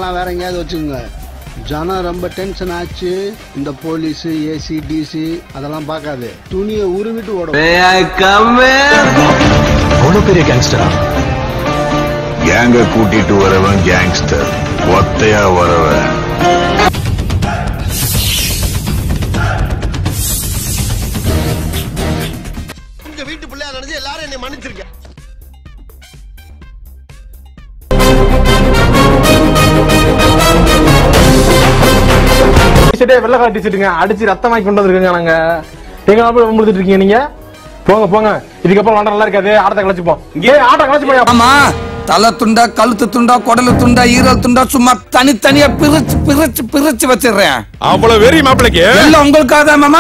அதெல்லாம் வேற எங்கேயாவது வச்சுக்கோங்க ஜனம் ரொம்ப டென்ஷன் ஆச்சு இந்த போலீஸ் ஏசி டிசி அதெல்லாம் பார்க்காது துணியை உருவிட்டு ஓடும் அவ்வளவு பெரிய கேங்ஸ்டரா கேங்க கூட்டிட்டு வரவன் கேங்ஸ்டர் ஒத்தையா வரவன் உங்க வீட்டு பிள்ளையா நினைச்சு எல்லாரும் என்னை மன்னிச்சிருக்க டிஷர்ட்டே வெள்ளை கலர் டிஷர்ட்டுங்க அடிச்சு ரத்தம் வாங்கி கொண்டு வந்திருக்கீங்க நாங்க எங்க போய் முடிச்சிட்டு இருக்கீங்க நீங்க போங்க போங்க இதுக்கப்புறம் வண்டா நல்லா இருக்காது ஆட்டத்தை கழிச்சுப்போம் இங்கே ஆட்டம் கழிச்சு போய் ஆமா தலை துண்டா கழுத்து துண்டா குடலு துண்டா ஈரல் துண்டா சும்மா தனித்தனியா பிரிச்சு பிரிச்சு பிரிச்சு வச்சிடுறேன் அவ்வளவு வெறி மாப்பிளைக்கு எல்லாம் உங்களுக்காக தான் மாமா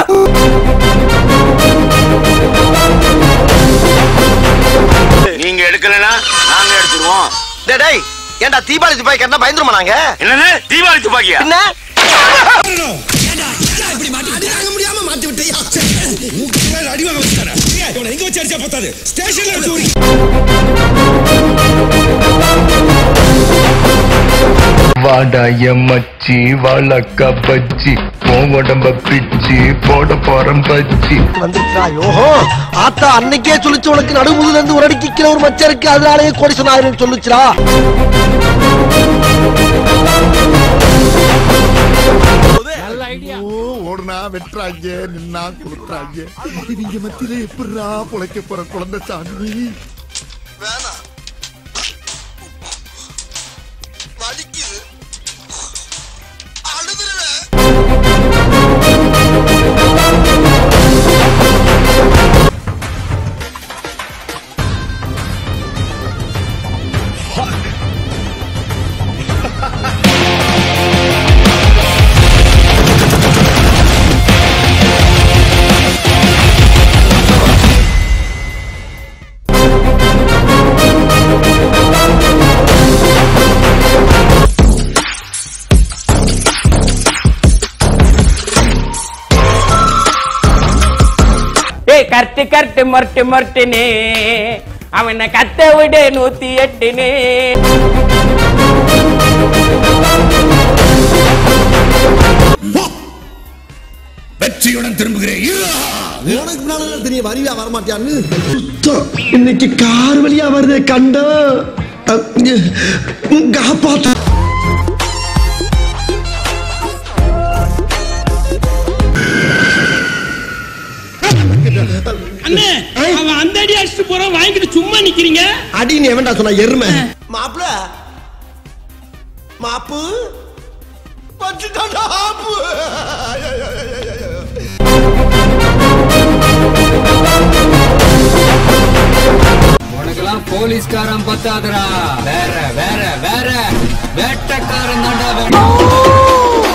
நீங்க எடுக்கலனா நாங்க எடுத்துருவோம் டேய், டேய் ஏன்டா தீபாவளி துப்பாக்கி கட்டினா பயந்துருமா நாங்க என்னன்னு தீபாவளி துப்பாக்கியா என்ன வாடாய மச்சி வாழக்க பச்சி உன் உடம்ப பிச்சி போட போறம் பச்சி வந்துருச்சா யோஹோ ஆத்தா அன்னைக்கே சொல்லிச்சு உனக்கு நடுமுதுல இருந்து ஒரு அடிக்கு கீழே ஒரு மச்சம் இருக்கு அதனாலேயே கோடிசன் ஆயிரம் சொல்லுச்சுடா ஓடுனா வெட்டுறாங்க நின்னா கொடுத்துறாங்க இவங்க மத்தியில எப்படிரா பொழைக்க போற குழந்தை சாமி வேணாம் வலிக்குது அழுதுருவேன் ஏய் கட்டு கட்டு மொரட்டு மொரட்டுனே அவனை கத்த விடு நூத்தி எட்டுனே வெற்றியுடன் திரும்புகிறேன் உனக்கு முன்னால தெரியும் வருவியா வரமாட்டியான்னு சுத்தம் இன்னைக்கு கார் வழியா வருதே கண்டா காப்பாத்த அண்ணே அவன் அந்த அடி அடிச்சுட்டு போறான் வாங்கிட்டு சும்மா நிக்கிறீங்க அடி நீ எவன்டா சொன்னா எருமை மாப்பிள மாப்பு பச்சுட்டாடா ஆப்பு உனக்கெல்லாம் போலீஸ்காரன் பத்தாதுடா வேற வேற வேற வேட்டக்காரன் தாண்டா வேணும்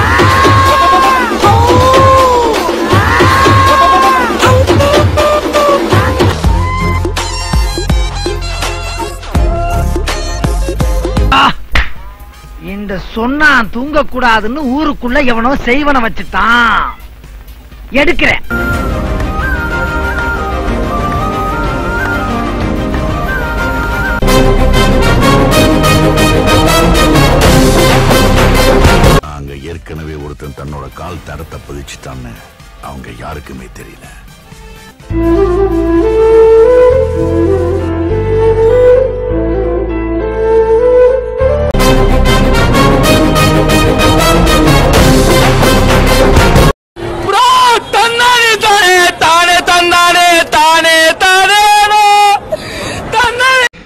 இந்த சொன்னா தூங்க கூடாதுன்னு ஊருக்குள்ள எவனோ செய்வன வச்சுட்டான் எடுக்கிறேன் அங்க ஏற்கனவே ஒருத்தன் தன்னோட கால் தரத்தை பதிச்சுட்டான்னு அவங்க யாருக்குமே தெரியல ப்ரோ தன்னானே தானே தானே தன்னானே தானே தானே தன்னானே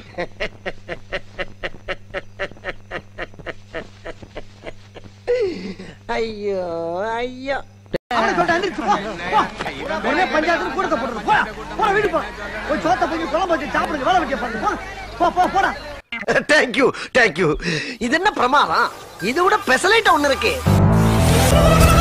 ஐயோ ஐயோ பஞ்சாயத்து கூடத்தை போடுறது போடா போடா வீடு போ போய் சோத்த போய் குழம்பு வச்சு சாப்பிடுங்க வேலை வெட்டிய பாருங்க போ போ போடா தேங்க்யூ தேங்க்யூ இது என்ன பிரமாதம் இதை விட பெசலைட்ட ஒண்ணு இருக்கு